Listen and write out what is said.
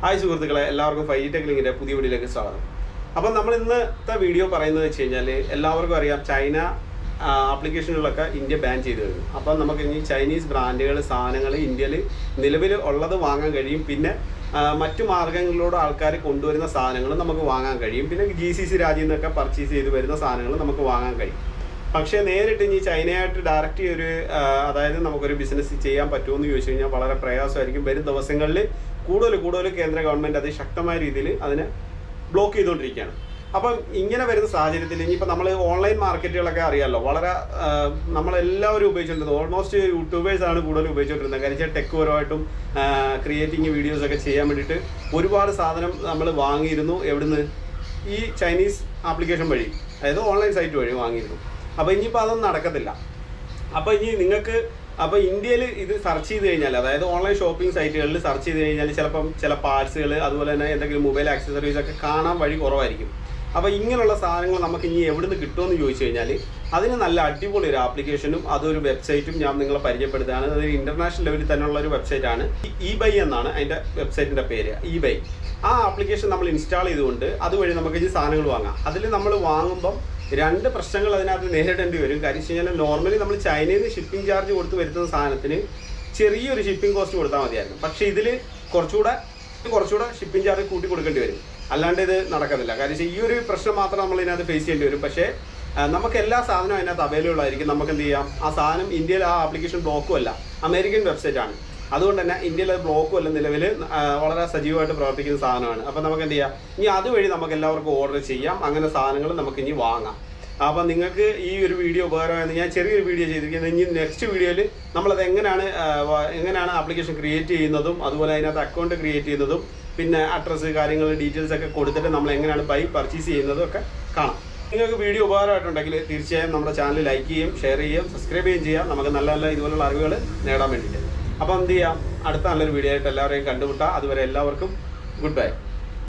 hi സുഹൃത്തുക്കളെ എല്ലാവർക്കും five tech ലിങ്കിന്റെ പുതിയ വീഡിയോയിലേക്ക് സ്വാഗതം അപ്പം നമ്മൾ ഇന്നത്തെ വീഡിയോ പറയുന്നത് വെച്ച് കഴിഞ്ഞാൽ എല്ലാവർക്കും അറിയാം ചൈന ആപ്ലിക്കേഷനുകളൊക്കെ ഇന്ത്യ ബാൻ ചെയ്തു കഴിഞ്ഞു അപ്പം നമുക്ക് ഇനി ചൈനീസ് ബ്രാൻഡുകൾ സാധനങ്ങൾ ഇന്ത്യയിൽ നിലവിൽ ഉള്ളത് വാങ്ങാൻ കഴിയും പിന്നെ ആ, മറ്റു മാർഗങ്ങളിലൂടെ ആൾക്കാർ കൊണ്ടുവരുന്ന സാധനങ്ങൾ നമുക്ക് വാങ്ങാൻ കഴിയും പിന്നെ ജി സി സി രാജ്യത്തിൽ നിന്നൊക്കെ പർച്ചേസ് ചെയ്ത് വരുന്ന സാധനങ്ങൾ നമുക്ക് വാങ്ങാൻ കഴിയും പക്ഷേ നേരിട്ട് ഇനി ചൈനയായിട്ട് ഡയറക്റ്റ് ഒരു ആ, അതായത് നമുക്കൊരു ബിസിനസ് ചെയ്യാൻ പറ്റുമെന്ന് ചോദിച്ചു കഴിഞ്ഞാൽ വളരെ പ്രയാസമായിരിക്കും വരും ദിവസങ്ങളിൽ കൂടുതൽ കൂടുതൽ കേന്ദ്ര ഗവൺമെന്റ് അത് ശക്തമായ രീതിയിൽ അതിനെ ബ്ലോക്ക് ചെയ്തുകൊണ്ടിരിക്കുകയാണ് അപ്പം ഇങ്ങനെ വരുന്ന സാഹചര്യത്തിൽ ഇനിയിപ്പോൾ നമ്മൾ ഓൺലൈൻ മാർക്കറ്റുകളൊക്കെ അറിയാമല്ലോ വളരെ ആ, നമ്മളെല്ലാവരും ഉപയോഗിച്ചിട്ടുണ്ട് ഓൾമോസ്റ്റ് യൂട്യൂബേഴ്സ് ആണ് കൂടുതൽ ഉപയോഗിച്ചുകൊണ്ടിരുന്നത് കാര്യം വെച്ചാൽ ടെക് പരമായിട്ടും ക്രിയേറ്റിംഗ് വീഡിയോസ് ഒക്കെ ചെയ്യാൻ വേണ്ടിയിട്ട് ഒരുപാട് സാധനം നമ്മൾ വാങ്ങിയിരുന്നു എവിടുന്ന് ഈ ചൈനീസ് ആപ്ലിക്കേഷൻ വഴി അതായത് ഓൺലൈൻ സൈറ്റ് വഴി വാങ്ങിയിരുന്നു അപ്പോൾ ഇനിയിപ്പോൾ അതൊന്നും നടക്കത്തില്ല അപ്പോൾ ഇനി നിങ്ങൾക്ക് അപ്പോൾ ഇന്ത്യയിൽ ഇത് സെർച്ച് ചെയ്ത് കഴിഞ്ഞാൽ അതായത് ഓൺലൈൻ ഷോപ്പിംഗ് സൈറ്റുകളിൽ സെർച്ച് ചെയ്ത് കഴിഞ്ഞാൽ ചിലപ്പം ചില പാർട്സുകൾ അതുപോലെ തന്നെ എന്തെങ്കിലും മൊബൈൽ ആക്സസറീസ് ഒക്കെ കാണാൻ വഴി കുറവായിരിക്കും അപ്പോൾ ഇങ്ങനെയുള്ള സാധനങ്ങൾ നമുക്ക് ഇനി എവിടുന്ന് കിട്ടുമെന്ന് ചോദിച്ചു കഴിഞ്ഞാൽ അതിന് നല്ല അടിപൊളി ഒരു ആപ്ലിക്കേഷനും അതൊരു വെബ്സൈറ്റും ഞാൻ നിങ്ങളെ പരിചയപ്പെടുത്തുകയാണ് അതൊരു ഇന്റർനാഷണൽ ലെവലിൽ തന്നെയുള്ള ഒരു വെബ്സൈറ്റ് ആണ് ഇ ബൈ എന്നാണ് അതിന്റെ വെബ്സൈറ്റിന്റെ പേര് ഇ ബൈ ആ ആപ്ലിക്കേഷൻ നമ്മൾ ഇൻസ്റ്റാൾ ചെയ്തുകൊണ്ട് അതുവഴി നമുക്ക് ഈ സാധനങ്ങൾ വാങ്ങാം അതിൽ നമ്മൾ വാങ്ങുമ്പം രണ്ട് പ്രശ്നങ്ങൾ അതിനകത്ത് നേരിടേണ്ടി വരും കാര്യം വെച്ച് കഴിഞ്ഞാൽ നോർമലി നമ്മൾ ചൈനയിൽ നിന്ന് ഷിപ്പിംഗ് ചാർജ് കൊടുത്ത് വരുത്തുന്ന സാധനത്തിന് ചെറിയൊരു ഷിപ്പിംഗ് കോസ്റ്റ് കൊടുത്താൽ മതിയായിരുന്നു പക്ഷേ ഇതിൽ കുറച്ചുകൂടെ കുറച്ചുകൂടെ ഷിപ്പിംഗ് ചാർജ് കൂട്ടി കൊടുക്കേണ്ടി വരും അല്ലാണ്ട് ഇത് നടക്കുന്നില്ല കാര്യം വെച്ചാൽ ഈ ഒരു പ്രശ്നം മാത്രം നമ്മൾ ഇതിനകത്ത് ഫേസ് ചെയ്യേണ്ടി വരും പക്ഷേ ആ, നമുക്ക് എല്ലാ സാധനവും അതിനകത്ത് അവൈലബിൾ ആയിരിക്കും നമുക്ക് എന്ത് ചെയ്യാം ആ സാധനം ഇന്ത്യയിൽ ആ ആപ്ലിക്കേഷൻ ബ്ലോക്കും അല്ല അമേരിക്കൻ വെബ്സൈറ്റ് ആണ് അതുകൊണ്ട് തന്നെ ഇന്ത്യയിൽ അത് ബ്ലോക്കും അല്ല നിലവിൽ വളരെ സജീവമായിട്ട് പ്രവർത്തിക്കുന്ന സാധനമാണ് അപ്പം നമുക്ക് എന്ത് ചെയ്യാം ഇനി അതുവഴി നമുക്ക് എല്ലാവർക്കും ഓർഡർ ചെയ്യാം അങ്ങനെ സാധനങ്ങൾ നമുക്ക് ഇനി വാങ്ങാം അപ്പം നിങ്ങൾക്ക് ഈ ഒരു വീഡിയോ ഉപകാരമായെന്ന് ഞാൻ ചെറിയൊരു വീഡിയോ ചെയ്തിരിക്കുന്നത് ഇനി നെക്സ്റ്റ് വീഡിയോയിൽ നമ്മളത് എങ്ങനെയാണ് ആ, വ- എങ്ങനെയാണ് ആപ്ലിക്കേഷൻ ക്രിയേറ്റ് ചെയ്യുന്നതും അതുപോലെ അതിനകത്ത് അക്കൗണ്ട് ക്രിയേറ്റ് ചെയ്യുന്നതും പിന്നെ അഡ്രസ്സ് കാര്യങ്ങൾ ഡീറ്റെയിൽസ് ഒക്കെ കൊടുത്തിട്ട് നമ്മൾ എങ്ങനെയാണ് ബൈ പർച്ചേസ് ചെയ്യുന്നതും ഒക്കെ കാണാം നിങ്ങൾക്ക് വീഡിയോ ഉപകാരമായിട്ടുണ്ടെങ്കിൽ തീർച്ചയായും നമ്മുടെ ചാനൽ ലൈക്ക് ചെയ്യും ഷെയർ ചെയ്യും സബ്സ്ക്രൈബ് ചെയ്യുകയും ചെയ്യാം നമുക്ക് നല്ല നല്ല ഇതുപോലുള്ള അറിവുകൾ നേടാൻ വേണ്ടിയിട്ട് അപ്പോൾ എന്ത് ചെയ്യാം അടുത്ത നല്ലൊരു വീഡിയോ ആയിട്ട് എല്ലാവരെയും കണ്ടുമുട്ടാം അതുവരെ എല്ലാവർക്കും ഗുഡ് ബൈ